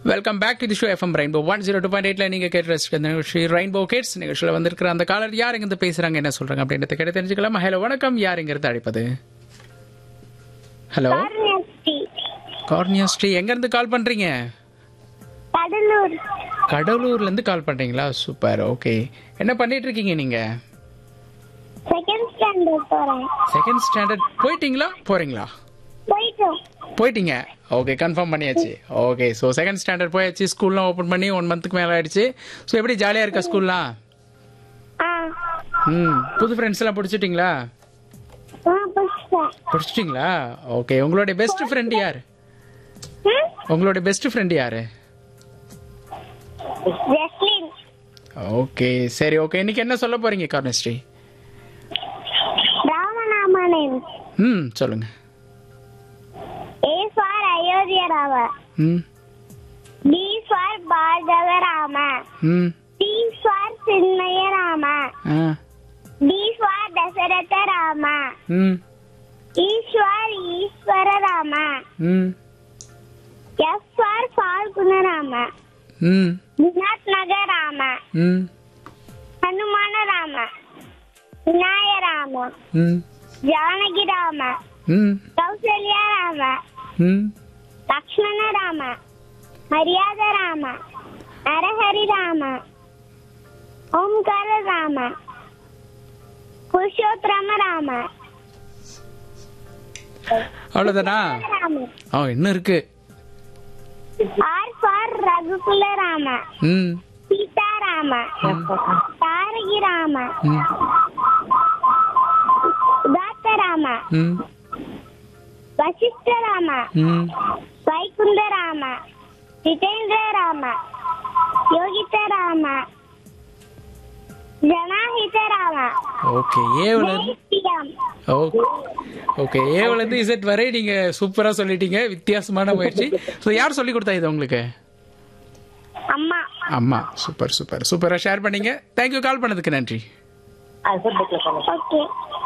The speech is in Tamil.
Welcome back to the show FM rainbow one zero two point எயிட்ல நீங்க கேட்டு ரசிக்கிற இந்த நிகழ்ச்சி ரெயின்போ கேட்ஸ் நிகழ்ச்சியில் வந்திருக்கிற அந்த காலர் யார் இருந்து பேசுறாங்க என்ன சொல்றாங்க அப்படின்றத கேட்டு தெரிஞ்சுக்கலாம் ஹலோ வணக்கம் யார் இருந்து அழைப்பது ஹலோ கார்னஸ்டி கார்னியா ஸ்ரீ எங்க இருந்து கால் பண்றீங்க கடலூர் கடலூர்ல இருந்து கால் பண்றீங்களா சூப்பர் ஓகே என்ன பண்ணிட்டு இருக்கீங்க நீங்க செகண்ட் ஸ்டாண்டர்ட் போறேன் செகண்ட் ஸ்டாண்டர்ட் போயிட்டீங்களா போறீங்களா போயிட்டோம் போயிட்டீங்க ஓகே கன்ஃபார்ம் பண்ணியாச்சு ஓகே ஸோ செகண்ட் ஸ்டாண்டர்ட் போயாச்சு ஸ்கூல்லாம் ஓப்பன் பண்ணி ஒன் மந்த்துக்கு மேலே ஆயிடுச்சு ஸோ எப்படி ஜாலியாக இருக்கா ஸ்கூல்லாம் ஆ ம் புது ஃப்ரெண்ட்ஸ் எல்லாம் பிடிச்சிட்டிங்களா ஆ புடிச்சிட்டேன் பிடிச்சிட்டிங்களா ஓகே உங்களுடைய பெஸ்ட் ஃப்ரெண்ட் யார் ம்? உங்களுடைய பெஸ்ட் ஃப்ரெண்ட் யார் ஜஸ்லின் ஓகே சரி ஓகே இன்னைக்கு என்ன சொல்ல போறீங்க கார்னஸ்ரீ ராமநாமனன் ம் சொல்லுங்க ஏ ஃபார் அயோத்திய ராம ம் பி ஃபார் பார்கவ ராம ம் சி ஃபார் சின்மய ராம ஆ டி ஃபார் தசரத ராம ம் ஈஸ்வர் ஈஸ்வர ராம ம் எஃப் ஃபார் ஃபால்குண ராம ம் வினாத் நக ராம ம் ஹனுமான ராம விநாய ராம ம் ஜானகி ராம ம் கௌசல்யா ராம ம் லக்ஷ்மண ராம மரியாத ராம நரஹரி ராம ஓம்கார ராம புருஷோத்தம ராம அவ்வளோதானா ராம ஆ இன்னும் இருக்கு ஆர் ஃபார் ரகுகுல ராம ம் சீதா ராம தாரகி ராம ம் உதாத்த ராம ம் வசிஷ்ட ராம ம் வைகுந்த ராம ஜிதேந்திர ராம யோகித ராம ஜனாஹித ராம ஓகே ஏவலன் ஜெயஸ்ரீராம் ஓகே ஓகே ஏவலேருந்து இசட் வரை நீங்க சூப்பரா சொல்லிட்டீங்க வித்தியாசமான முயற்சி ஸோ யார் சொல்லி கொடுத்தா இது உங்களுக்கு அம்மா அம்மா சூப்பர் சூப்பர் சூப்பரா ஷேர் பண்ணீங்க தேங்க்யூ கால் பண்ணதுக்கு நன்றி ஓகே